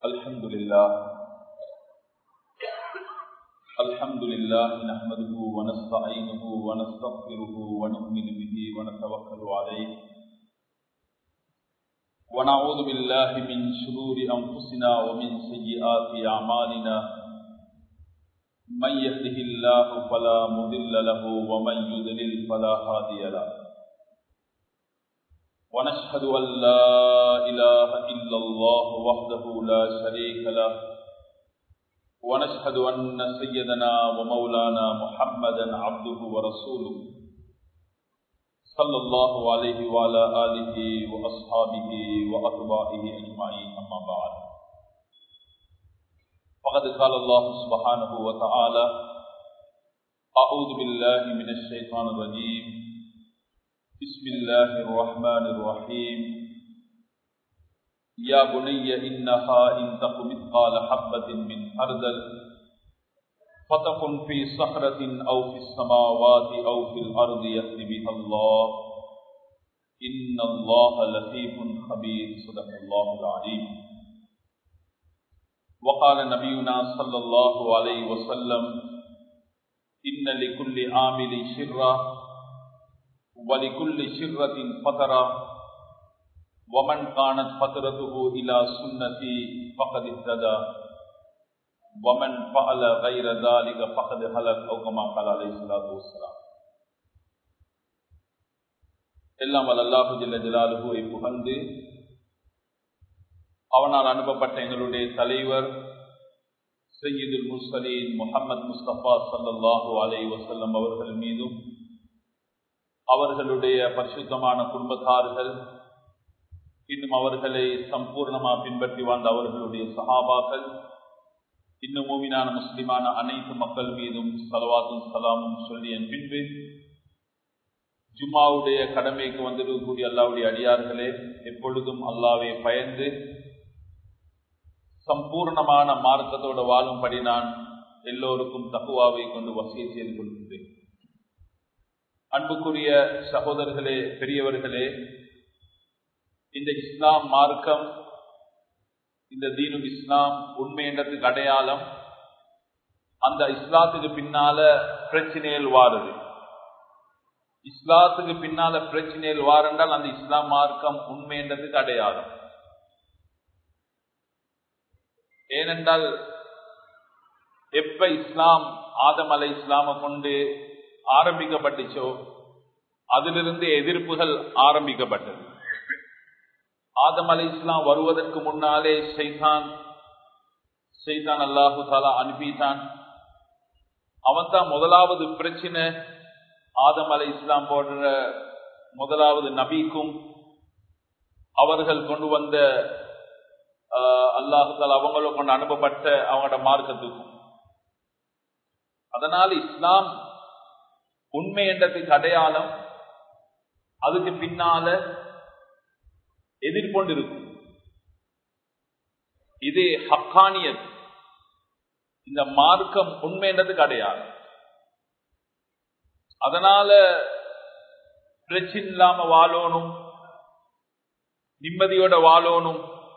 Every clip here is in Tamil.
الحمد لله الحمد لله نحمده ونستعينه ونستغفره ونؤمن به ونتوكل عليه ونعوذ بالله من شرور أنفسنا ومن سيئات أعمالنا من يهده الله فلا مضل له ومن يضلل فلا هادي له ونشهد أن لا إله إلا الله وحده لا شريك له ونشهد أن سيدنا ومولانا محمدا عبده ورسوله صلى الله عليه وعلى آله وأصحابه وأتباعه أجمعين أما بعد فقد قال الله سبحانه وتعالى أعوذ بالله من الشيطان الرجيم بسم الله الرحمن الرحيم يا بني إنها إن تق مثقال حبة من خردل فتكن في صخرة أو في السماوات أو في الأرض يأت بها الله إن الله لطيف خبير صدق الله العليم وقال نبينا صلى الله عليه وسلم إن لكل عامل شرا ولكل شرة فترة ومن كانت فترته إلى سنتي فقد اهتدى ومن فعل غير ذلك فقد هلك أو كما قال عليه الصلاة والسلام எல்லாம் அல்லாஹு ஜில்ல ஜலாலுவை புகழ்ந்து அவனால் அனுப்பப்பட்ட எங்களுடைய தலைவர் சையீதுல் முஸ்லீன் முகமது முஸ்தபா சல்லாஹூ அலை வசல்லம் அவர்கள் மீதும் அவர்களுடைய பரிசுத்தமான குடும்பத்தார்கள் இன்னும் அவர்களை சம்பூர்ணமாக பின்பற்றி வாழ்ந்த அவர்களுடைய சகாபாக்கள் இன்னும் மூமினான முஸ்லிமான அனைத்து மக்கள் மீதும் சலவாத்தும் சலாமும் சொல்லி என் பின்பு ஜும்மாவுடைய கடமைக்கு வந்திருக்கக்கூடிய அல்லாவுடைய அடியார்களே எப்பொழுதும் அல்லாவை பயந்து சம்பூர்ணமான மார்க்கத்தோடு வாழும்படி நான் எல்லோருக்கும் தகுவாவை கொண்டு வசிய செய்து கொள்கின்றேன் அன்புக்குரிய சகோதரர்களே பெரியவர்களே இந்த இஸ்லாம் மார்க்கம் இந்த தீனுல் இஸ்லாம் உண்மை என்றதுக்கு அடையாளம் அந்த இஸ்லாத்துக்கு பின்னால பிரச்சனைகள் வாருது இஸ்லாத்துக்கு பின்னால பிரச்சனைகள் வாரென்றால் அந்த இஸ்லாம் மார்க்கம் உண்மை என்றதுக்கு அடையாளம் ஏனென்றால் எப்ப இஸ்லாம் ஆதம் அலை இஸ்லாம கொண்டு ஆரம்பிக்கப்பட்டுச்சோ அதிலிருந்து எதிர்ப்புகள் ஆரம்பிக்கப்பட்டது ஆதம் அலை இஸ்லாம் வருவதற்கு முன்னாலே ஷைதான் ஷைதான் அல்லாஹு தாலா அனுப்பிட்டான் அவன் தான் முதலாவது பிரச்சனை ஆதம் அலை இஸ்லாம் போன்ற முதலாவது நபிக்கும் அவர்கள் கொண்டு வந்த அல்லாஹு தாலா அவங்கள கொண்டு அனுப்பப்பட்ட அவங்களோட மார்க்கத்துக்கும் அதனால் இஸ்லாம் உண்மை என்றதுக்கு அடையாளம் அதுக்கு பின்னால எதிர்கொண்டிருக்கும் இது ஹக்கானியத் இந்த மார்க்கம் உண்மை என்றதுக்கு அடையாளம் அதனால பிரச்சனை இல்லாம வாழணும் நிம்மதியோட வாழணும்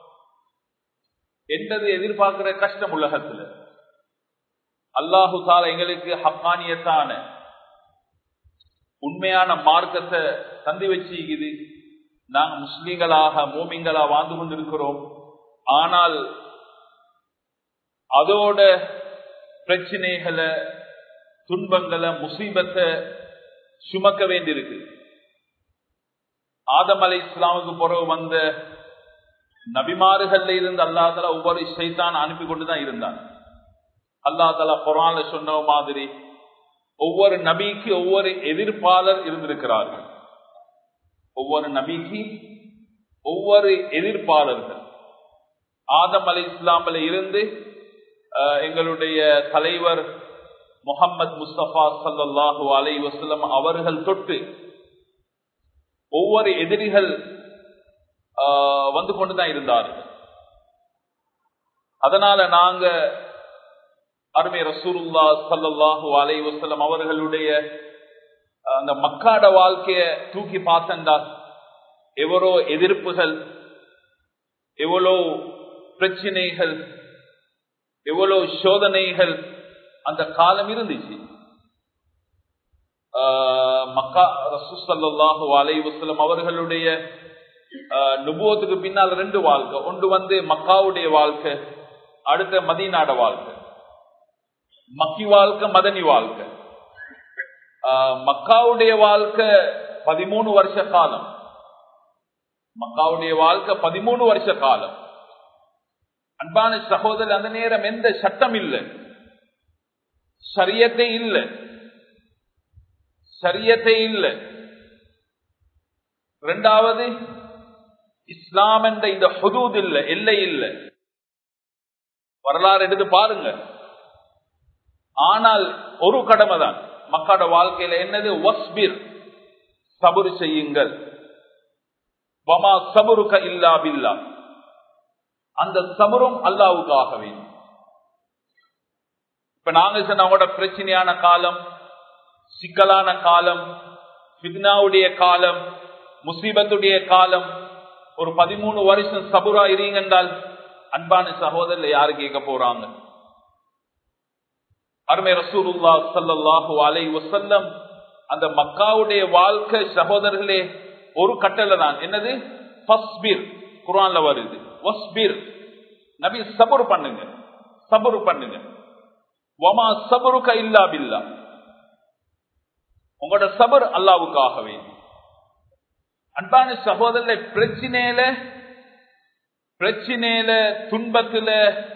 என்றது எதிர்பார்க்கிற கஷ்டம் உலகத்துல அல்லாஹு தால எங்களுக்கு ஹக்கானியத்தான உண்மையான மார்க்கத்தை தந்தி வச்சுக்குது நாங்க முஸ்லீம்களாக மூமிங்களா வாழ்ந்து கொண்டிருக்கிறோம் ஆனால் அதோட பிரச்சனைகளை துன்பங்களை முசீபத்தை சுமக்க வேண்டியிருக்கு ஆதம் அலை இஸ்லாமுக்கு பிறகு வந்த நபிமாறுகள்ல இருந்து அல்லா தலா ஒவ்வொரு சைத்தான் அனுப்பி கொண்டுதான் இருந்தான் அல்லா தலா குரான்ல சொன்ன மாதிரி ஒவ்வொரு நபிக்கு ஒவ்வொரு எதிர்ப்பாளர் இருந்திருக்கிறார்கள் ஒவ்வொரு நபிக்கு ஒவ்வொரு எதிர்ப்பாளர்கள் ஆதம் அலி இஸ்லாமில் இருந்து எங்களுடைய தலைவர் முகமது முஸ்தபா சல்லாஹூ அலை வசலம் அவர்கள் தொட்டு ஒவ்வொரு எதிரிகள் வந்து கொண்டுதான் இருந்தார்கள் அதனால நாங்க அருமை ரசூலுல்லா சல்லாஹூ அலை வசலம் அவர்களுடைய அந்த மக்காட வாழ்க்கைய தூக்கி பார்த்தா எவ்வளோ எதிர்ப்புகள் எவ்வளோ பிரச்சனைகள் எவ்வளவு சோதனைகள் அந்த காலம் இருந்துச்சு மக்கா ரசூசல்லாஹு அலை வசலம் அவர்களுடைய நுபுவத்துக்கு பின்னால் ரெண்டு வாழ்க்கை ஒன்று வந்து மக்காவுடைய வாழ்க்கை அடுத்த மதீனாட வாழ்க்கை மக்கி வாழ்க்கை மதனி வாழ்க்கை மக்காவுடைய வாழ்க்கை பதிமூணு வருஷ காலம் மக்காவுடைய வாழ்க்கை பதிமூணு வருஷ காலம் அன்பான சகோதரர் அந்த நேரம் எந்த சட்டம் இல்லை சரியத்தை இல்லை சரியத்தை இல்லை இரண்டாவது இஸ்லாம் என்ற இந்த ஹுதூத் இல்லை எல்லை இல்லை வரலாறு எடுத்து பாருங்க ஆனால் ஒரு கடமை தான் மக்களோட வாழ்க்கையில என்னது வஸ்பிர் சபுரு செய்யுங்கள் வமா சபுருக்க இல்லா பில்லா அந்த சபுரும் அல்லாவுக்காகவே இப்ப நாங்க சொன்ன பிரச்சனையான காலம் சிக்கலான காலம் ஃபித்னாவுடைய காலம் முசீபத்துடைய காலம் ஒரு பதிமூணு வருஷம் சபுரா இருங்க என்றால் அன்பான சகோதரர் யாரு கேட்க போறாங்க அருமை ரசூலுல்லா சல்லாஹூ அலை வசல்லம் அந்த மக்காவுடைய வாழ்க்கை சகோதரர்களே ஒரு கட்டளை தான் என்னது குரான்ல வருது வஸ்பிர் நபி சபுர் பண்ணுங்க சபுர் பண்ணுங்க வமா சபுருக்க இல்லா பில்லா உங்களோட சபர் அல்லாவுக்காகவே அன்பான சகோதரர் பிரச்சனையில பிரச்சனையில துன்பத்துல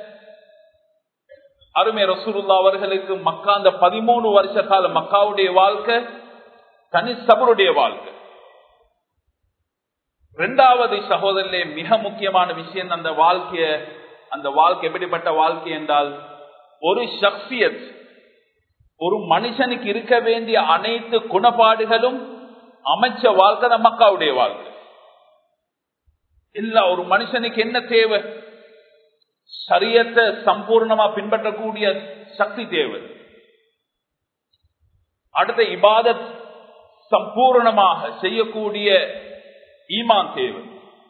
அருமை ரசூலுல்லா அவர்களுக்கு மக்கா அந்த பதிமூணு வருஷ கால மக்காவுடைய வாழ்க்கை தனி சபருடைய வாழ்க்கை இரண்டாவது சகோதரர்களே மிக முக்கியமான விஷயம் அந்த வாழ்க்கைய அந்த வாழ்க்கை எப்படிப்பட்ட வாழ்க்கை என்றால் ஒரு சக்சியத் ஒரு மனுஷனுக்கு இருக்க வேண்டிய அனைத்து குணப்பாடுகளும் அமைச்ச வாழ்க்கை தான் மக்காவுடைய வாழ்க்கை இல்ல ஒரு மனுஷனுக்கு என்ன தேவை சரியத்தை சம்பூர்ணமா பின்பற்றக்கூடிய சக்தி தேவை அடுத்த இபாதத் சம்பூர்ணமாக செய்யக்கூடிய ஈமான் தேவை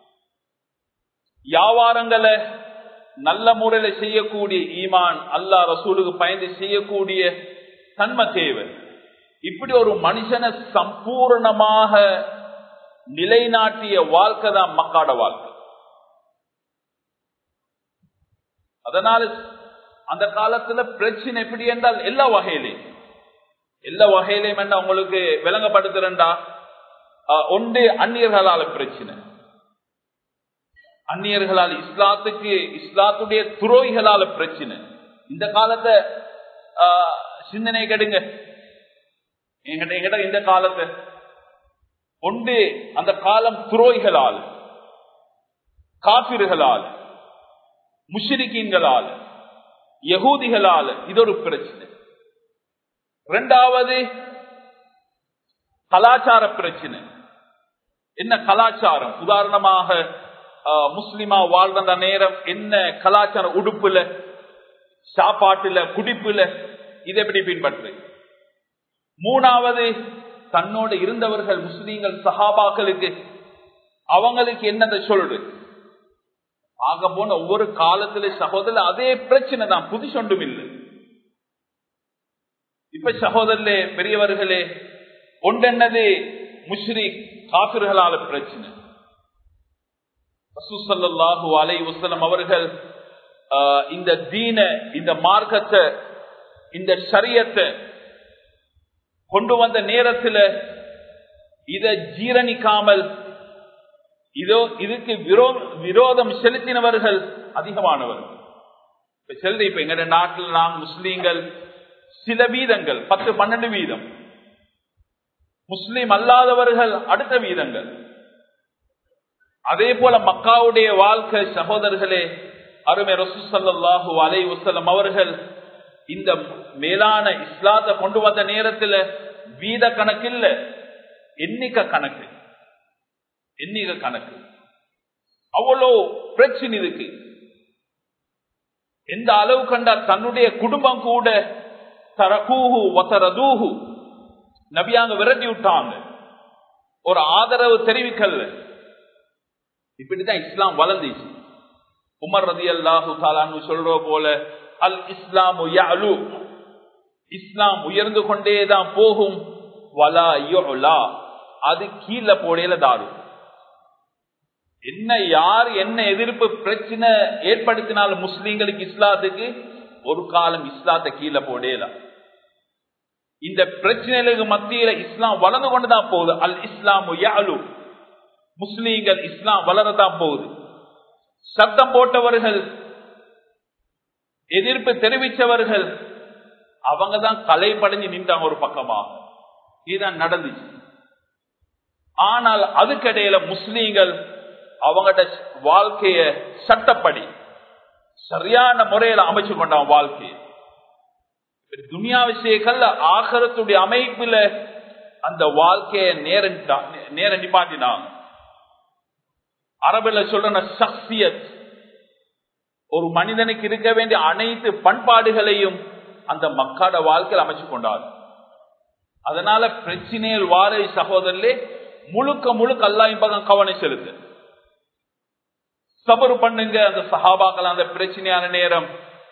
வியாபாரங்களை நல்ல முறையில செய்யக்கூடிய ஈமான் அல்லா ரசூலுக்கு பயந்து செய்யக்கூடிய தன்மை தேவை இப்படி ஒரு மனுஷனை சம்பூர்ணமாக நிலைநாட்டிய வாழ்க்கை தான் மக்காட வாழ்க்கை அதனால அந்த காலத்துல பிரச்சனை எப்படி என்றால் எல்லா வகையிலையும் எல்லா வகையிலையும் என்ன உங்களுக்கு விளங்கப்படுத்துறா ஒன்று அந்நியர்களால பிரச்சனை அந்நியர்களால் இஸ்லாத்துக்கு இஸ்லாத்துடைய துரோகிகளால பிரச்சனை இந்த காலத்தை சிந்தனை கெடுங்க எங்கிட்ட இந்த காலத்தை ஒன்று அந்த காலம் துரோகிகளால் காபிர்களால் முஷிரிக்கீன்களால் யகூதிகளால் இது ஒரு பிரச்சனை இரண்டாவது கலாச்சார பிரச்சனை என்ன கலாச்சாரம் உதாரணமாக முஸ்லிமா வாழ்ந்த நேரம் என்ன கலாச்சார உடுப்புல சாப்பாட்டுல குடிப்புல இதை எப்படி பின்பற்று மூணாவது தன்னோடு இருந்தவர்கள் முஸ்லீம்கள் சஹாபாக்களுக்கு அவங்களுக்கு என்னதை சொல்றது ஆக போன ஒவ்வொரு காலத்துல சகோதரர் அதே பிரச்சனை தான் புதுசு ஒன்றும் இல்லை இப்ப சகோதரர்களே பெரியவர்களே ஒன்றென்னது முஷ்ரிக் காபிர்களால பிரச்சனை ரசூசல்லாஹு அலை வசலம் அவர்கள் இந்த தீன இந்த மார்க்கத்தை இந்த சரியத்தை கொண்டு வந்த நேரத்தில் இத ஜீரணிக்காமல் இதோ இதுக்கு விரோதம் செலுத்தினவர்கள் அதிகமானவர்கள் இப்ப செல்வி இப்ப எங்க நாட்டில் நாம் முஸ்லீம்கள் சில வீதங்கள் பத்து பன்னெண்டு வீதம் முஸ்லீம் அல்லாதவர்கள் அடுத்த வீதங்கள் அதே போல மக்காவுடைய வாழ்க்கை சகோதரர்களே அருமை ரசூசல்லாஹு அலை வசலம் அவர்கள் இந்த மேலான இஸ்லாத்தை கொண்டு வந்த நேரத்தில் வீத கணக்கு இல்ல எண்ணிக்கை கணக்கு எண்ணிக்கை கணக்கு அவ்வளோ பிரச்சனை இருக்கு எந்த அளவு கண்டா தன்னுடைய குடும்பம் கூட தரகூஹு வசரதூஹு நபியாங்க விரட்டி விட்டாங்க ஒரு ஆதரவு தெரிவிக்கல இப்படிதான் இஸ்லாம் வளர்ந்துச்சு உமர் ரதி அல்லாஹு தாலான்னு சொல்ற போல அல் இஸ்லாம் இஸ்லாம் உயர்ந்து கொண்டேதான் போகும் வலா யுலா அது கீழே போடையில தாரும் என்ன யார் என்ன எதிர்ப்பு பிரச்சனை ஏற்படுத்தினாலும் முஸ்லீம்களுக்கு இஸ்லாத்துக்கு ஒரு காலம் இஸ்லாத்தை கீழே போடலாம் இந்த பிரச்சனைகளுக்கு மத்தியில இஸ்லாம் வளர்ந்து கொண்டுதான் போகுது அல் இஸ்லாம் யாழு முஸ்லீம்கள் இஸ்லாம் வளரதான் போகுது சத்தம் போட்டவர்கள் எதிர்ப்பு தெரிவித்தவர்கள் அவங்க தான் கலைப்படைஞ்சு நின்றாங்க ஒரு பக்கமாக இதுதான் நடந்துச்சு ஆனால் அதுக்கிடையில முஸ்லீம்கள் அவங்கட வாழ்க்கைய சட்டப்படி சரியான முறையில அமைச்சு கொண்டாங்க வாழ்க்கையை துனியா விஷயங்கள்ல ஆகரத்துடைய அமைப்புல அந்த வாழ்க்கைய நேர நேர நிப்பாட்டினாங்க அரபுல சொல்ற சக்சியத் ஒரு மனிதனுக்கு இருக்க வேண்டிய அனைத்து பண்பாடுகளையும் அந்த மக்காட வாழ்க்கையில் அமைச்சு கொண்டார் அதனால பிரச்சனையில் வார சகோதரர்களே முழுக்க முழுக்க அல்லாயும் பக்கம் கவனம் செலுத்து சபரு பண்ணுங்க அந்த சஹாபாக்கள் அந்த பிரச்சனையான நேரம்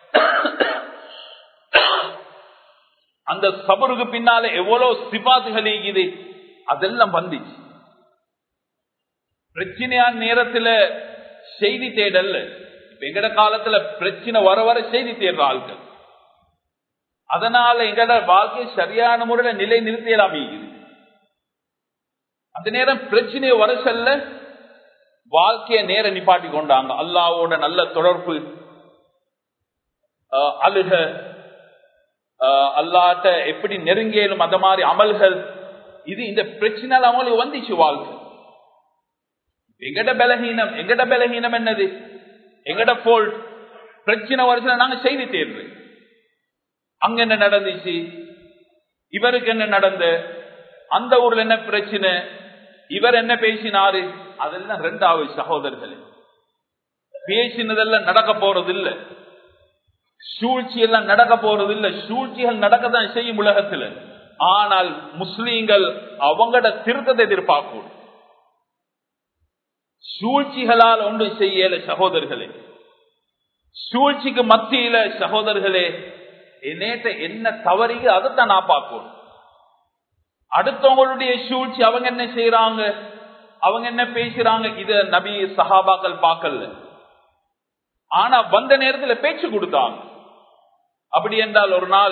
அந்த சபருக்கு பின்னால எவ்வளவு சிபாத்துகள் இருக்குது அதெல்லாம் வந்துச்சு பிரச்சனையான நேரத்துல செய்தி தேடல் எங்கட காலத்துல பிரச்சனை வர வர செய்தி தேடுற ஆட்கள் அதனால எங்கட வாழ்க்கை சரியான முறையில நிலை நிறுத்தியலாம் அந்த நேரம் பிரச்சனையை வர செல்ல வாழ்க்கைய நேர நிப்பாட்டி கொண்டாங்க அல்லாவோட நல்ல தொடர்பு அழுக அல்லாட்ட எப்படி நெருங்கியலும் அந்த மாதிரி அமல்கள் இது இந்த பிரச்சனை அவங்களுக்கு வந்துச்சு வாழ்க்கை எங்கட பலகீனம் எங்கட பலகீனம் என்னது எங்கட போல்ட் பிரச்சனை வருஷம் நாங்க செய்தி தேர்வு அங்க என்ன நடந்துச்சு இவருக்கு என்ன நடந்த அந்த ஊர்ல என்ன பிரச்சனை இவர் என்ன பேசினாரு அதெல்லாம் ரெண்டாவது சகோதரர்களே பேசினதெல்லாம் நடக்க போறது இல்ல சூழ்ச்சி எல்லாம் நடக்க போறது இல்ல சூழ்ச்சிகள் நடக்கத்தான் செய்யும் உலகத்துல ஆனால் முஸ்லீம்கள் அவங்களோட திருத்தத்தை எதிர்பார்க்கும் சூழ்ச்சிகளால் ஒன்று செய்யல சகோதரர்களே சூழ்ச்சிக்கு மத்தியில சகோதரர்களே என்னேட்ட என்ன தவறிக்கு அதைத்தான் நான் பார்க்கணும் அடுத்தவங்களுடைய சூழ்ச்சி அவங்க என்ன செய்யறாங்க அவங்க என்ன பேசுறாங்க இத நபி சஹாபாக்கள் பார்க்கல ஆனா வந்த நேரத்தில் பேச்சு கொடுத்தாங்க அப்படி என்றால் ஒரு நாள்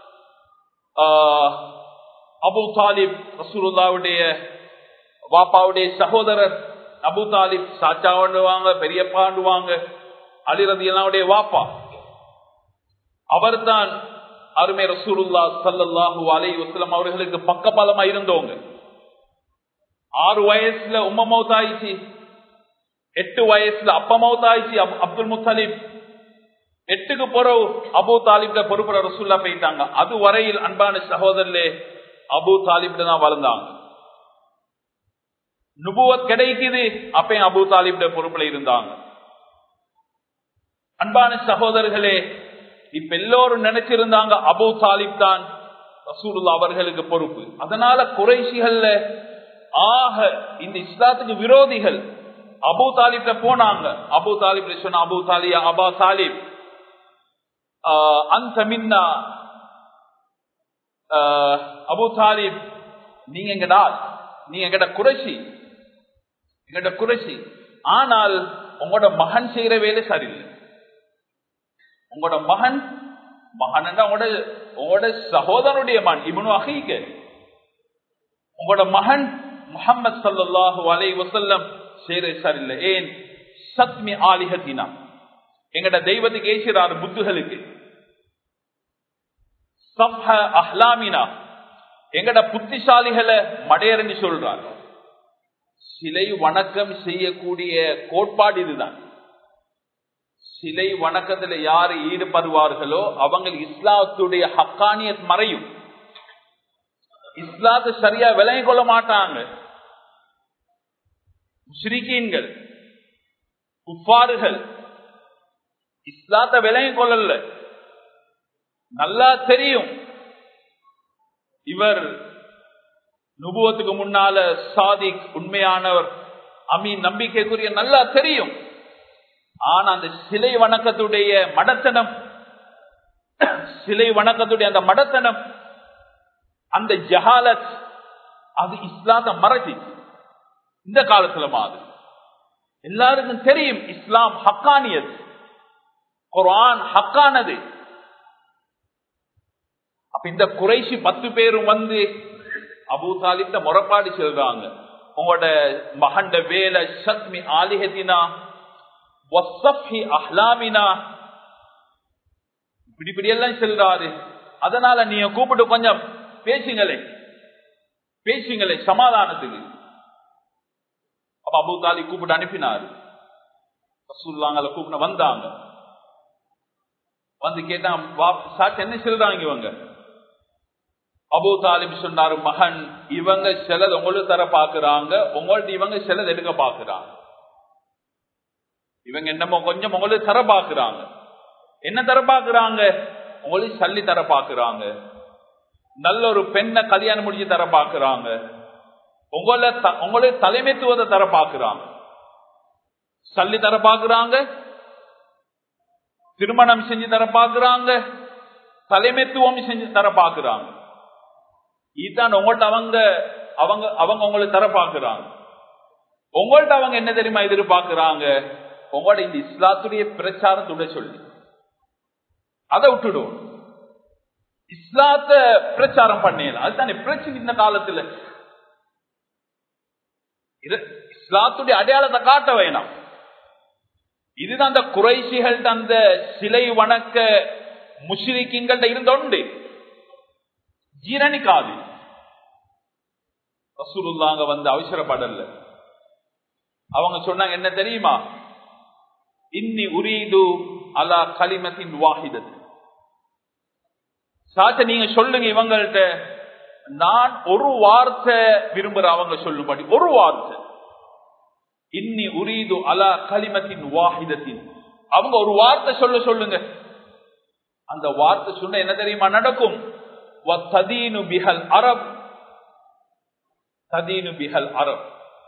அபு தாலிப் ரசூலுல்லாவுடைய வாப்பாவுடைய சகோதரர் அபு தாலிப் சாச்சாண்டுவாங்க பெரியப்பாண்டுவாங்க அலிரதியல்லாவுடைய வாப்பா அவர்தான் அருமை ரசூலுல்லா சல்லாஹூ அலை வசலம் அவர்களுக்கு பக்கபலமா இருந்தவங்க ஆறு வயசுல உம்ம மௌத்தாயிச்சு எட்டு வயசுல அப்ப மௌத்தாயிச்சு அப்துல் முத்தலிப் எட்டுக்கு பிறகு அபு தாலிப்ட பொறுப்புற ரசூல்லா போயிட்டாங்க அது வரையில் அன்பான சகோதரர்களே அபு தாலிப்ட தான் வளர்ந்தாங்க நுபுவத் கிடைக்குது அப்பயும் அபு தாலிப்ட பொறுப்புல இருந்தாங்க அன்பான சகோதரர்களே இப்ப எல்லோரும் நினைச்சிருந்தாங்க அபு தாலிப் தான் ரசூலுல்லா அவர்களுக்கு பொறுப்பு அதனால குறைசிகள்ல ஆக இந்த இஸ்லாத்துக்கு விரோதிகள் அபு தாலிப்ல போனாங்க அபு தாலிப் சொன்ன அபு தாலியா அபா தாலிப் அந்த மின்னா அபு தாலிப் நீங்க எங்கடா நீங்க எங்கட குறைசி எங்கட குறைசி ஆனால் உங்களோட மகன் செய்யற வேலை சரியில்லை உங்களோட மகன் மகன் உங்களோட உங்களோட சகோதரனுடைய மகன் இவனு அகைக்க உங்களோட மகன் முகமது சல்லாஹூ அலை வசல்லம் செய்யற சரியில்லை ஏன் சத்மி ஆலிஹத்தினா எங்கட தெய்வத்துக்கு ஏசுறாரு புத்துகளுக்கு அஹ்லாமினா எங்கட புத்திசாலிகளை மடையரன்னு சொல்றார் சிலை வணக்கம் செய்யக்கூடிய கோட்பாடு இதுதான் சிலை வணக்கத்துல யாரு ஈடுபடுவார்களோ அவங்க இஸ்லாத்துடைய ஹக்கானியத் மறையும் இஸ்லாத்து சரியா விளங்கி கொள்ள மாட்டாங்க முஸ்ரிகீன்கள் குப்பாறுகள் இஸ்லாத்த விளங்கி கொள்ளல நல்லா தெரியும் இவர் நுபுவத்துக்கு முன்னால சாதிக் உண்மையானவர் அமீன் நம்பிக்கைக்குரிய நல்லா தெரியும் ஆனா அந்த சிலை வணக்கத்துடைய மடத்தனம் சிலை வணக்கத்துடைய அந்த மடத்தனம் அந்த ஜஹாலத் அது இஸ்லாத்தை மறைச்சி இந்த காலத்துல மாதிரி எல்லாருக்கும் தெரியும் இஸ்லாம் ஹக்கானியது குரான் ஹக்கானது அப்ப இந்த குறைசி பத்து பேரும் வந்து அபு தாலிப்ட முறப்பாடு செல்றாங்க உங்களோட மகண்ட வேலை சத்மி ஆலிஹத்தினா அஹ்லாமினா இப்படி இப்படி எல்லாம் செல்றாரு அதனால நீங்க கூப்பிட்டு கொஞ்சம் பேசுங்களே பேசுங்களே சமாதானத்துக்கு அப்ப அபு தாலி கூப்பிட்டு அனுப்பினாரு ரசூல்லாங்களை கூப்பிட்டு வந்தாங்க வந்து கேட்டா சாட்சி என்ன செல்றாங்க இவங்க அபு தாலிப் சொன்னாரு மகன் இவங்க சிலது உங்களுக்கு தர பாக்குறாங்க உங்கள்ட்ட இவங்க சிலது எடுக்க பாக்குறாங்க இவங்க என்னமோ கொஞ்சம் உங்களுக்கு தர பாக்குறாங்க என்ன தர பாக்குறாங்க உங்களுக்கு சல்லி தர பாக்குறாங்க நல்ல ஒரு பெண்ணை கல்யாணம் முடிஞ்சு தர பாக்குறாங்க உங்களை உங்களுடைய தலைமைத்துவத்தை தர பாக்குறாங்க சல்லி தர பாக்குறாங்க திருமணம் செஞ்சு தர பாக்குறாங்க தலைமைத்துவம் செஞ்சு தர பாக்குறாங்க இதுதான் உங்கள்ட்ட அவங்க அவங்க அவங்க உங்களுக்கு தர பாக்குறாங்க உங்கள்ட்ட அவங்க என்ன தெரியுமா எதிர்பார்க்கிறாங்க உங்களோட இந்த இஸ்லாத்துடைய பிரச்சாரத்துடைய சொல்லி அதை விட்டுடும் இஸ்லாத்த பிரச்சாரம் பண்ணல அதுதானே பிரச்சனை இந்த காலத்துல இஸ்லாத்துடைய அடையாளத்தை காட்ட வேணாம் இதுதான் அந்த குறைசிகள் அந்த சிலை வணக்க முஷ்ரிக்கிங்கள்ட்ட இருந்த உண்டு ஜீரணிக்காது ரசூலுல்லாங்க வந்து அவசரப்படல அவங்க சொன்னாங்க என்ன தெரியுமா இன்னி உரீது அலா கலிமத்தின் வாஹிதத் சாச்ச நீங்க சொல்லுங்க இவங்கள்ட்ட நான் ஒரு வார்த்தை விரும்புற அவங்க சொல்லும்படி ஒரு வார்த்தை இன்னி உரீது அலா கலிமத்தின் வாஹிதத்தின் அவங்க ஒரு வார்த்தை சொல்ல சொல்லுங்க அந்த வார்த்தை சொன்ன என்ன தெரியுமா நடக்கும் ததீனு பிஹல் அரப் ததீனு பிஹல் அரப்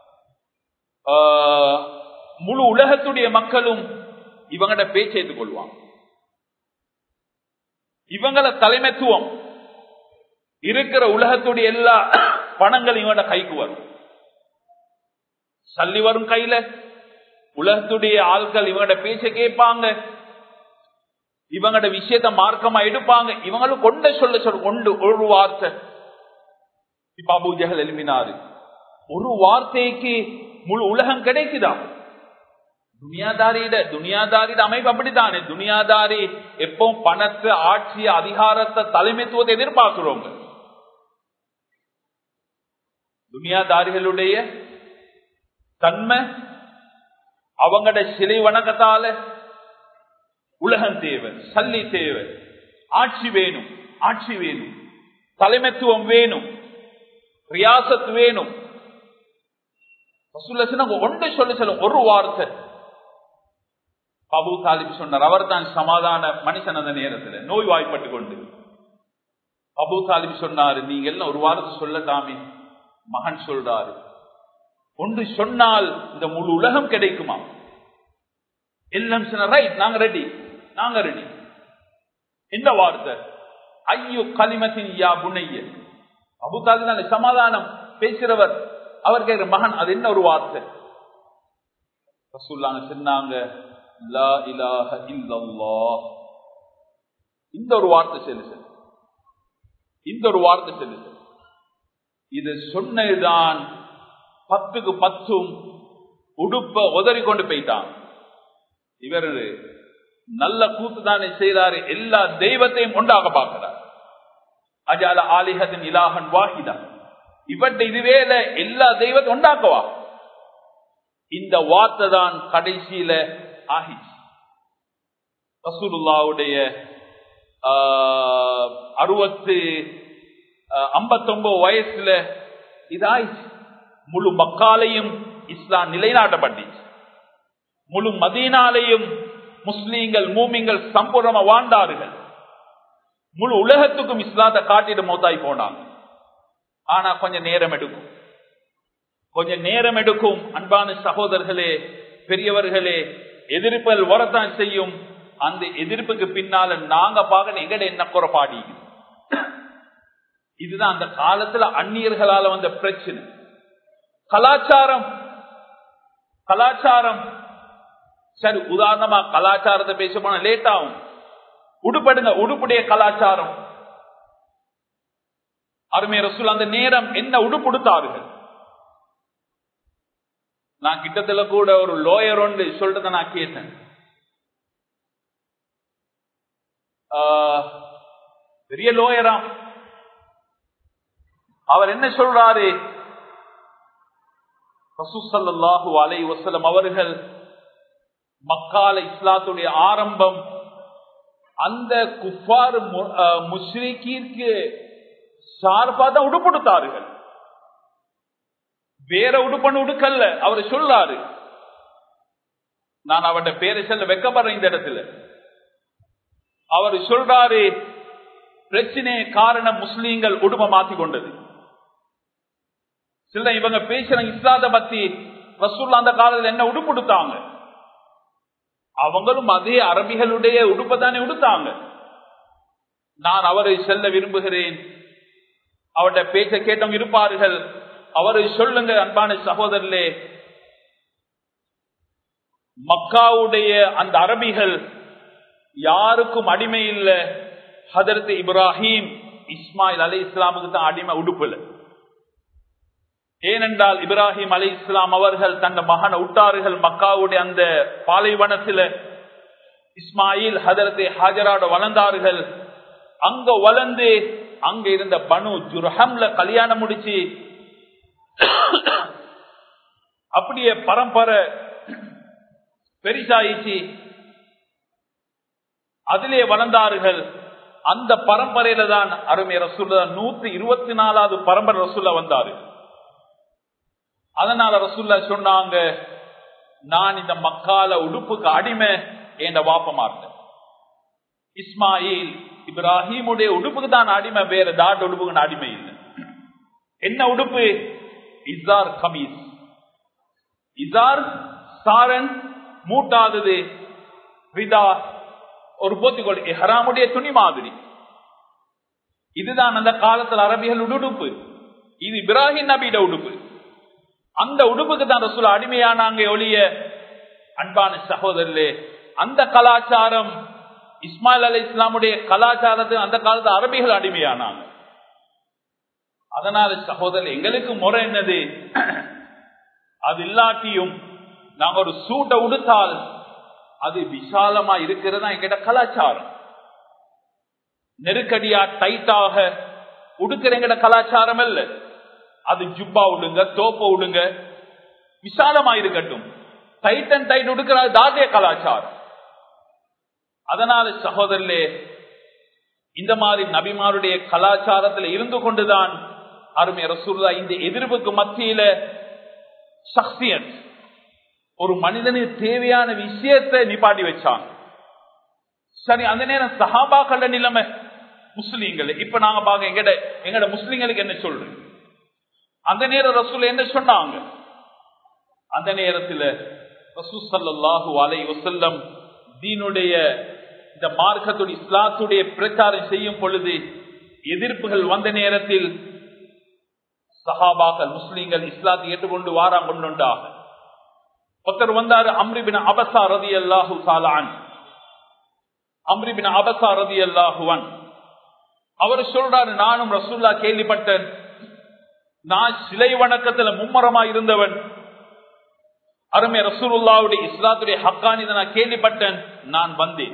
முழு உலகத்துடைய மக்களும் இவங்கட பேச்சு ஏற்றுக்கொள்வாங்க இவங்கள தலைமைத்துவம் இருக்கிற உலகத்துடைய எல்லா பணங்களும் இவங்களோட கைக்கு வரும் சல்லி வரும் கையில உலகத்துடைய ஆட்கள் இவங்களோட பேச்ச கேட்பாங்க இவங்களோட விஷயத்த மார்க்கமா எடுப்பாங்க இவங்களும் கொண்ட சொல்ல சொல்ல கொண்டு ஒரு வார்த்தை இப்ப அபு ஜஹல் எழுப்பினாரு ஒரு வார்த்தைக்கு முழு உலகம் கிடைக்குதா துனியாதாரியிட துனியாதாரியிட அமைப்பு அப்படித்தானே துனியாதாரி எப்பவும் பணத்தை ஆட்சி அதிகாரத்தை தலைமைத்துவத்தை எதிர்பார்க்கிறோங்க துனியாதாரிகளுடைய தன்மை அவங்களோட சிலை வணக்கத்தால உலகம் தேவை சல்லி தேவை ஆட்சி வேணும் ஆட்சி வேணும் தலைமைத்துவம் வேணும் ரியாசத் வேணும் ஒன்றை சொல்ல சொல்ல ஒரு வார்த்தை அபு தாலிப் சொன்னார் அவர் தான் சமாதான மனுஷன் அந்த நேரத்தில் நோய் வாய்ப்பட்டு கொண்டு அபு தாலிப் சொன்னாரு நீங்க எல்லாம் ஒரு வாரத்தை சொல்லட்டாமே மகன் சொல்றாரு ஒன்று சொன்னால் இந்த முழு உலகம் கிடைக்குமா எல்லாம் சொன்ன ரைட் நாங்க ரெடி நாங்க ரெடி இந்த வார்த்தை ஐயோ களிமத்தின் யா புனைய அபு தாலிப் சமாதானம் பேசுறவர் அவர் கேட்கிற மகன் அது என்ன ஒரு வார்த்தை ரசூல்லாங்க சொன்னாங்க லா இலாஹ இல்லல்லாஹ் இந்த ஒரு வார்த்தை சொல்லு சார் இந்த ஒரு வார்த்தை சொல்லு சார் இது சொன்னதுதான் பத்துக்கு பத்தும் உடுப்ப உதறி கொண்டு போயிட்டான் இவர் நல்ல கூத்து தானே செய்யறாரு எல்லா தெய்வத்தையும் உண்டாக பார்க்கிறார் அஜால ஆலிஹத்தின் இலாகன் வாஹிதா இவற்றை இதுவேல எல்லா தெய்வத்தை உண்டாக்குவா இந்த வார்த்தை தான் கடைசியில ஆகிச்சு ரசூலுல்லாவுடைய அறுபத்து ஐம்பத்தொன்பது வயசுல இதாயிடுச்சு முழு மக்காலையும் இஸ்லாம் நிலைநாட்டப்பட்டுச்சு முழு மதீனாலையும் முஸ்லீம்கள் மூமிங்கள் சம்பூர்ணமா வாழ்ந்தார்கள் முழு உலகத்துக்கும் இஸ்லாத்தை காட்டிட்டு மோத்தாய் போனாங்க ஆனா கொஞ்சம் நேரம் எடுக்கும் கொஞ்சம் நேரம் எடுக்கும் அன்பான சகோதரர்களே பெரியவர்களே எதிர்ப்புகள் வரத்தான் செய்யும் அந்த எதிர்ப்புக்கு பின்னால நாங்க பார்க்க எங்கட என்ன குறைபாடி இதுதான் அந்த காலத்துல அந்நியர்களால வந்த பிரச்சனை கலாச்சாரம் கலாச்சாரம் சரி உதாரணமா கலாச்சாரத்தை பேச போனா லேட் ஆகும் உடுப்படுங்க உடுப்புடைய கலாச்சாரம் அருமை ரசூல் அந்த நேரம் என்ன உடுப்புடுத்தார்கள் நான் கிட்டத்துல கூட ஒரு லோயர் ஒன்று சொல்றத நான் கேட்டேன் பெரிய லோயராம் அவர் என்ன சொல்றாரு ரசூசல்லாஹு அலை வசலம் அவர்கள் மக்கால இஸ்லாத்துடைய ஆரம்பம் அந்த குஃபார் முஸ்ரிக்கிற்கு சார்பா தான் உடுப்படுத்தார்கள் வேற உடுப்பன் உடுக்கல்ல அவர் சொல்லாரு நான் அவருடைய பேரை சொல்ல வெக்கப்படுறேன் இந்த இடத்துல அவர் சொல்றாரு பிரச்சனை காரணம் முஸ்லீம்கள் உடுப்ப மாத்தி கொண்டது சில இவங்க பேசுறாங்க இஸ்லாத பத்தி ரசூல்லா அந்த காலத்தில் என்ன உடுப்புடுத்தாங்க அவங்களும் அதே அரபிகளுடைய உடுப்பை தானே உடுத்தாங்க நான் அவரை செல்ல விரும்புகிறேன் அவருடைய பேச்சை கேட்டவங்க இருப்பார்கள் அவரை சொல்லுங்க அன்பான சகோதரர்களே மக்காவுடைய அந்த அரபிகள் யாருக்கும் அடிமை இல்லை ஹதரத் இப்ராஹிம் இஸ்மாயில் அலி இஸ்லாமுக்கு தான் அடிமை உடுப்புல ஏனென்றால் இப்ராஹிம் அலி இஸ்லாம் அவர்கள் தன் மகனை விட்டார்கள் மக்காவுடைய அந்த பாலைவனத்தில் இஸ்மாயில் ஹதரத்தை ஹாஜராட வளர்ந்தார்கள் அங்க வளர்ந்து அங்க இருந்த பனு ஜுர்ஹம்ல கல்யாணம் முடிச்சு அப்படியே பரம்பரை பெரிசாயிச்சு அதிலே வளர்ந்தார்கள் அந்த பரம்பரையில தான் அருமை ரசூல்ல நூத்தி இருபத்தி நாலாவது பரம்பரை ரசூல்ல வந்தாரு அதனால ரசூல்ல சொன்னாங்க நான் இந்த மக்கால உடுப்புக்கு அடிமை என்ற வாப்பமார்த்தேன் இஸ்மாயில் இப்ராஹிமுடைய உடுப்புக்கு தான் அடிமை வேற தாட் உடுப்புக்கு அடிமை இல்லை என்ன உடுப்பு இசார் கமீஸ் இசார் சாரன் மூட்டாதது ரிதா ஒரு போத்திக்கொள் ஹராமுடைய துணி மாதிரி இதுதான் அந்த காலத்தில் அரபிகள் உடுப்பு இது இப்ராஹிம் நபியிட உடுப்பு அந்த உடுப்புக்கு தான் ரசூல் அடிமையானாங்க ஒளிய அன்பான சகோதரர்களே அந்த கலாச்சாரம் இஸ்மாயில் அலி இஸ்லாமுடைய கலாச்சாரத்தை அந்த காலத்து அரபிகள் அடிமையானாங்க அதனால சகோதரர் எங்களுக்கு முறை என்னது அது இல்லாட்டியும் நாங்க ஒரு சூட்டை உடுத்தால் அது விசாலமா இருக்கிறதா எங்கிட்ட கலாச்சாரம் நெருக்கடியா டைட்டாக உடுக்கிற எங்கிட்ட கலாச்சாரம் அல்ல அது ஜுப்பா விடுங்க தோப்ப விடுங்க விசாலமா இருக்கட்டும் டைட் அண்ட் டைட் உடுக்கிற தாத்திய கலாச்சாரம் அதனால சகோதரர்களே இந்த மாதிரி நபிமாருடைய கலாச்சாரத்தில் இருந்து கொண்டுதான் அருமை ரசூல்லா இந்த எதிர்ப்புக்கு மத்தியில சக்தியன் ஒரு மனிதனுக்கு தேவையான விஷயத்தை நிப்பாட்டி வச்சாங்க சரி அந்த நேரம் சஹாபாக்கள நிலைமை முஸ்லீம்கள் இப்ப நாங்க பாக்க எங்கட எங்கட முஸ்லீம்களுக்கு என்ன சொல்றேன் அந்த நேரம் ரசூல் என்ன சொன்னாங்க அந்த நேரத்தில் ரசூல் சல்லாஹூ அலை வசல்லம் தீனுடைய இந்த மார்க்கத்துடைய இஸ்லாத்துடைய பிரச்சாரம் செய்யும் பொழுது எதிர்ப்புகள் வந்த நேரத்தில் சஹாபாக்கள் முஸ்லீம்கள் இஸ்லாத்தை ஏற்றுக்கொண்டு வாராம் கொண்டுண்டாக ஒருத்தர் வந்தாரு அம்ரிபின் அபசா ரதி அல்லாஹு சாலான் அம்ரிபின் அபசா ரதி அல்லாஹுவன் அவர் சொல்றாரு நானும் ரசூல்லா கேள்விப்பட்டேன் நான் சிலை வணக்கத்துல மும்மரமா இருந்தவன் அருமை ரசூலுல்லாவுடைய இஸ்லாத்துடைய ஹக்கானி நான் கேள்விப்பட்டேன் நான் வந்தேன்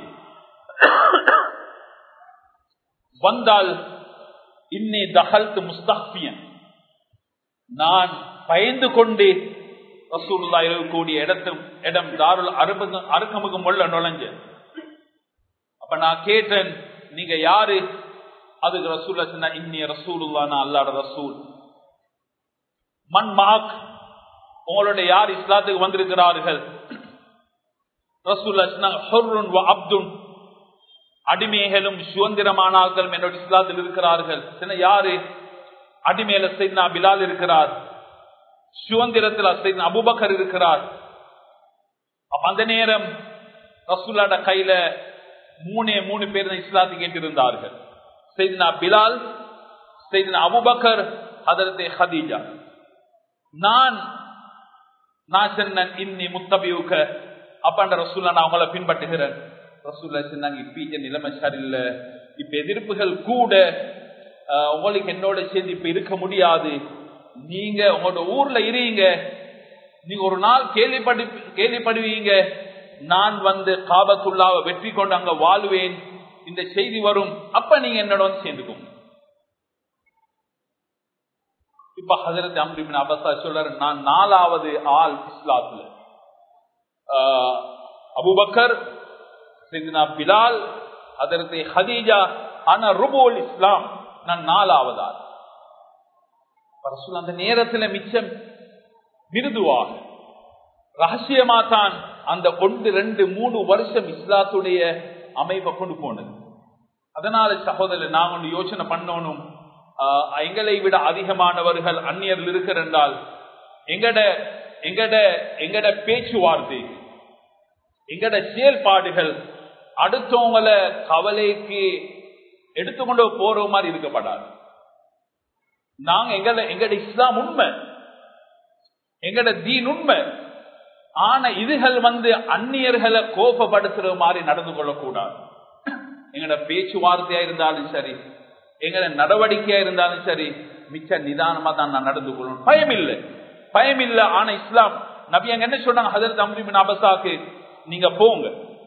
வந்தால் இன்னே தகல்த்து முஸ்தாபியன் நான் பயந்து கொண்டு ரசூல்லா இருக்கக்கூடிய இடத்தும் இடம் தாருள் அருபது அருக்கமுகம் உள்ள நுழைஞ்ச அப்ப நான் கேட்டேன் நீங்க யாரு அதுக்கு ரசூல்லா சொன்ன இன்னி ரசூலுல்லா நான் அல்லாட ரசூல் மண் மாக் உங்களுடைய யார் இஸ்லாத்துக்கு வந்திருக்கிறார்கள் ரசூல்லா அப்துன் அடிமைகளும் சுதந்திரமானார்களும் என்னோட இஸ்லாத்தில் இருக்கிறார்கள் யாரு அடிமையில சைத்னா பிலால் இருக்கிறார் சுதந்திரத்தில் சைத்னா அபுபக்கர் இருக்கிறார் அப்ப அந்த நேரம் ரசூல்லாட கையில மூணே மூணு பேர் தான் இஸ்லாத்து கேட்டிருந்தார்கள் செய்தினா பிலால் செய்தினா அபுபக்கர் அதரத்தே ஹதீஜா நான் நான் சொன்னேன் இன்னி முத்தபியூக்க அப்பாண்ட ரசூல்லா நான் அவங்கள பின்பற்றுகிறேன் ரசூல்லா சொன்னாங்க இப்ப நிலைமை சரியில்லை இப்ப எதிர்ப்புகள் கூட ஆஹ், உங்களுக்கு என்னோட சேர்ந்து இப்ப இருக்க முடியாது நீங்க உங்களோட ஊர்ல இருங்க நீங்க ஒரு நாள் கேள்விப்படு கேள்விப்படுவீங்க நான் வந்து காபத்துள்ளாவை வெற்றி கொண்டு அங்க வாழ்வேன் இந்த செய்தி வரும் அப்ப நீங்க என்னோட வந்து சேர்ந்துக்கோங்க இப்ப ஹசரத் அம்ரிபின் அபசா சொல்றாரு நான் நாலாவது ஆள் இஸ்லாத்துல ஆஹ், அபூபக்கர் செய்தினா பிலால் அதற்கு ஹதீஜா ஆனா ருபோல் இஸ்லாம் நான் நாலாவது ஆள் ரசூல் அந்த நேரத்துல மிச்சம் மிருதுவாக ரகசியமா தான் அந்த ஒன்று ரெண்டு மூணு வருஷம் இஸ்லாத்துடைய அமைப்பை கொண்டு போனது அதனால சகோதரர் நாங்க ஒன்று யோசனை பண்ணணும் ஆஹ், எங்களை விட அதிகமானவர்கள் அந்நியர்கள் இருக்கிறால் எங்கட எங்கட எங்கட பேச்சுவார்த்தை எங்கட செயல்பாடுகள் அடுத்தவங்களை கவலைக்கு எடுத்துக்கொண்டு போற மாதிரி இருக்கப்படாது நாங்க எங்கட எங்கட இஸ்லாம் உண்மை எங்கட தீன் உண்மை ஆனா இதுகள் வந்து அந்நியர்களை கோபப்படுத்துற மாதிரி நடந்து கொள்ளக்கூடாது எங்கட பேச்சுவார்த்தையா இருந்தாலும் சரி எங்கட நடவடிக்கையா இருந்தாலும் சரி மிச்ச நிதானமா தான் நான் நடந்து கொள்ளணும் பயம் இல்லை பயம் இல்லை ஆனா இஸ்லாம் நபி அங்க என்ன சொன்னாங்க ஹதரத் அம்ரிபின் அபசாக்கு நீங்க போங்க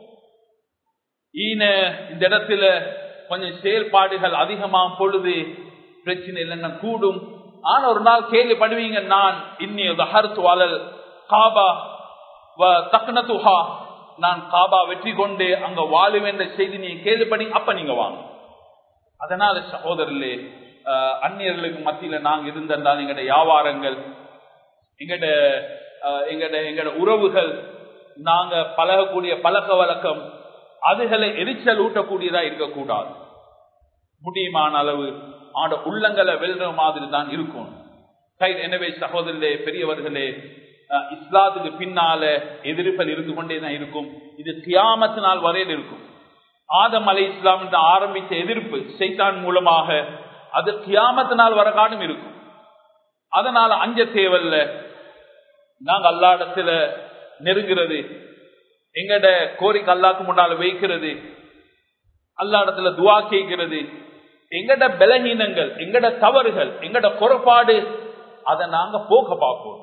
ஈன இந்த இடத்துல கொஞ்சம் செயல்பாடுகள் அதிகமா பொழுது பிரச்சனை இல்லைன்னா கூடும் ஆனா ஒரு நாள் கேள்விப்படுவீங்க நான் இன்னி தஹர்த்து வாழல் காபா தக்னதுஹா நான் காபா வெற்றி கொண்டு அங்க வாழுவேன் என்ற செய்தி நீங்க கேள்விப்படி அப்ப நீங்க வாங்க அதனால சகோதரர்களே அஹ், அந்நியர்களுக்கு மத்தியில நாங்க இருந்திருந்தால் எங்கட வியாபாரங்கள் எங்கட அஹ், எங்கட எங்கட உறவுகள் நாங்க பழகக்கூடிய பழக்க வழக்கம் அதுகளை எரிச்சல் ஊட்டக்கூடியதா இருக்கக்கூடாது முடியுமான அளவு ஆட உள்ளங்களை வெல்ற மாதிரி தான் இருக்கும் சரி, எனவே சகோதரர்களே பெரியவர்களே அஹ், இஸ்லாத்துக்கு பின்னால எதிர்ப்பல் இருந்து கொண்டே தான் இருக்கும் இது கியாமத்து நாள் வரையில் இருக்கும் ஆதம் அலை இஸ்லாம் என்று ஆரம்பித்த எதிர்ப்பு சைத்தான் மூலமாக அது கியாமத்து நாள் வர காலம் இருக்கும் அதனால அஞ்ச தேவல்ல நாங்க அல்லாடத்துல நெருங்கிறது எங்கட கோரிக்கை அல்லாக்கு முன்னால வைக்கிறது அல்லாடத்துல துவா கேட்கிறது எங்கட பலகீனங்கள் எங்கட தவறுகள் எங்கட குறைபாடு அதை நாங்க போக்க பார்ப்போம்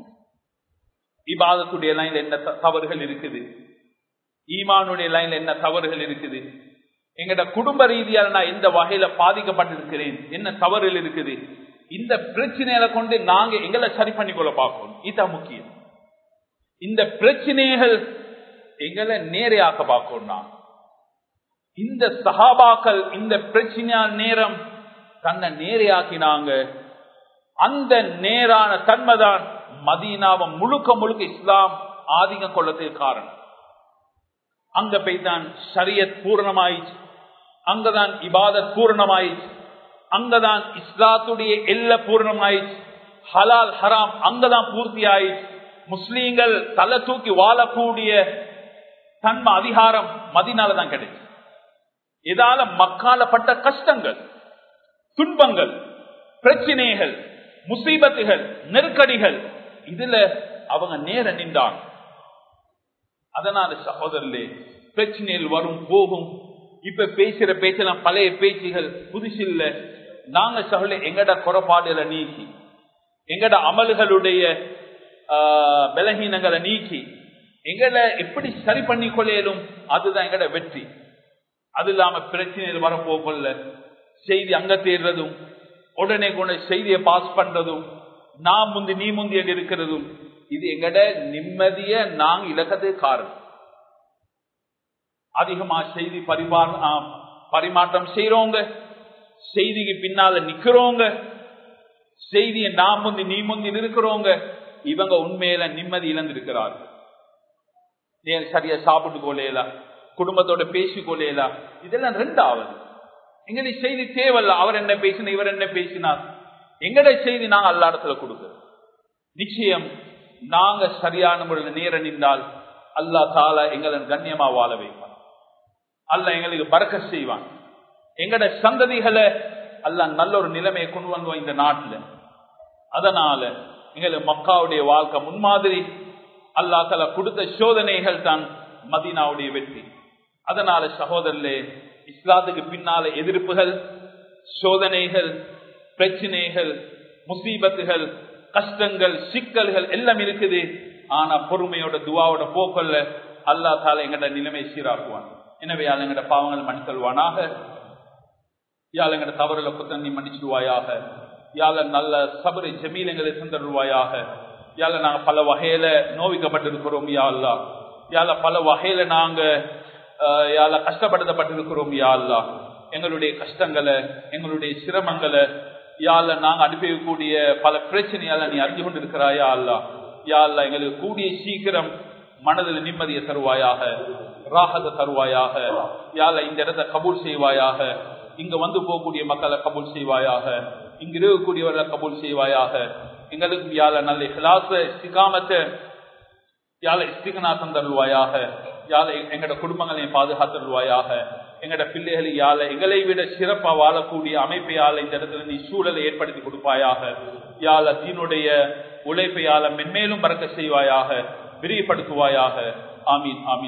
இபாதத்துடைய லைன்ல என்ன த- தவறுகள் இருக்குது ஈமானுடைய லைன்ல என்ன தவறுகள் இருக்குது எங்கட குடும்ப ரீதியால நான் எந்த வகையில பாதிக்கப்பட்டிருக்கிறேன் என்ன தவறுகள் இருக்குது இந்த பிரச்சனைகளை கொண்டு நாங்க எங்களை சரி பண்ணிக்கொள்ள பார்க்கணும் இதுதான் முக்கியம் இந்த பிரச்சனைகள் எங்களை நேரையாக்க பார்க்கணும் நான் இந்த சஹாபாக்கள் இந்த பிரச்சனையா நேரம் தன்னை நேரையாக்கினாங்க அந்த நேரான தன்மைதான் மதீனாவை முழுக்க முழுக்க இஸ்லாம் ஆதிக்கம் கொள்ளதுக்கு காரணம் அங்க போய்தான் ஷரியத் பூரணமாயிச்சு அங்கதான் இபாதத் பூரணமாயிச்சு அங்கதான் இஸ்லாத்துடைய எல்ல பூரணமாயிச்சு ஹலால் ஹராம் அங்கதான் பூர்த்தி ஆயிடுச்சு முஸ்லீம்கள் தலை தூக்கி வாழக்கூடிய தன்மை அதிகாரம் மதினால தான் கிடைச்சு இதால மக்காலப்பட்ட கஷ்டங்கள் துன்பங்கள் பிரச்சனைகள் முசீபத்துகள் நெருக்கடிகள் இதுல அவங்க நேர நின்றாங்க அதனால சகோதரர்களே பிரச்சனைகள் வரும் போகும் இப்ப பேசுற பேச்செல்லாம் பழைய பேச்சுகள் புதுசு இல்ல நாங்க சகல எங்கட குறைபாடுகளை நீக்கி எங்கட அமல்களுடைய ஆஹ், பலகீனங்களை நீக்கி எங்களை எப்படி சரி பண்ணி கொள்ளையிலும் அதுதான் எங்கட வெற்றி அது இல்லாம பிரச்சனைகள் வரப்போகல செய்தி அங்க தேடுறதும் உடனே கொண்டு செய்தியை பாஸ் பண்றதும் நான் முந்தி நீ முந்தி என்று இருக்கிறதும் இது எங்கட நிம்மதிய நாங்க இலக்கது காரணம் அதிகமா செய்தி பரிமாற ஆ, பரிமாற்றம் செய்யறவங்க செய்திக்கு பின்னால நிக்கிறவங்க செய்தியை நான் முந்தி நீ முந்தி இருக்கிறவங்க இவங்க உண்மையில நிம்மதி இழந்திருக்கிறார்கள் ஏன் சரியா சாப்பிட்டு கொள்ளையலா குடும்பத்தோட பேசி கொள்ளையலா இதெல்லாம் ரெண்டாவது எங்களுக்கு செய்தி தேவையில்ல அவர் என்ன பேசினா இவர் என்ன பேசினார் எங்கட செய்தி நாங்க அல்ல இடத்துல கொடுக்கிறோம் நிச்சயம் நாங்க சரியான முறையில் நேர நின்றால் அல்லா தால எங்களை கண்ணியமா வாழ வைப்பான் அல்ல எங்களுக்கு பறக்க செய்வான் எங்கட சந்ததிகளை அல்ல நல்ல ஒரு நிலைமையை கொண்டு வந்தோம் இந்த நாட்டுல அதனால எங்களுக்கு மக்காவுடைய வாழ்க்கை முன்மாதிரி அல்லா தலா கொடுத்த சோதனைகள் தான் மதீனாவுடைய வெற்றி அதனால சகோதரர்களே இஸ்லாத்துக்கு பின்னால எதிர்ப்புகள் சோதனைகள் பிரச்சனைகள் முசீபத்துகள் கஷ்டங்கள் சிக்கல்கள் எல்லாம் இருக்குது ஆனா பொறுமையோட துவாவோட போக்கல்ல அல்லா தால எங்கட நிலைமை சீராக்குவான் எனவே யாழ் எங்கட பாவங்கள் மன்னித்தல்வானாக யாழ் எங்கட தவறுல குத்தண்ணி மன்னிச்சிடுவாயாக யாழ நல்ல சபரை ஜமீலங்களை தந்தருவாயாக யாழ நாங்க பல வகையில நோவிக்கப்பட்டிருக்கிறோம் யா அல்லா யாழ பல வகையில நாங்க யாழ கஷ்டப்படுத்தப்பட்டிருக்கிறோம் யா அல்லா எங்களுடைய கஷ்டங்களை எங்களுடைய சிரமங்களை யாழ்ல நாங்க அனுப்பக்கூடிய பல பிரச்சனையால நீ அறிஞ்சு கொண்டு இருக்கிறாயா அல்லா யாழ்ல எங்களுக்கு கூடிய சீக்கிரம் மனதில் நிம்மதியை தருவாயாக ராகத்தை தருவாயாக யாழ்ல இந்த இடத்தை கபூல் செய்வாயாக இங்க வந்து போகக்கூடிய மக்களை கபூல் செய்வாயாக இங்க இருக்கக்கூடியவர்களை கபூல் செய்வாயாக எங்களுக்கு யாழ நல்ல இலாச இஸ்திகாமத்தை யாழ இஸ்திகநாசம் தருவாயாக யாழ எங்கட குடும்பங்களையும் பாதுகாத்தருவாயாக எங்கட பிள்ளைகளை யாழ எங்களை விட சிறப்பா வாழக்கூடிய அமைப்பையால இந்த இடத்துல நீ சூழலை ஏற்படுத்தி கொடுப்பாயாக யாழ தீனுடைய உழைப்பையால மென்மேலும் பறக்க செய்வாயாக விரிவுபடுத்துவாயாக ஆமீன் ஆமீன்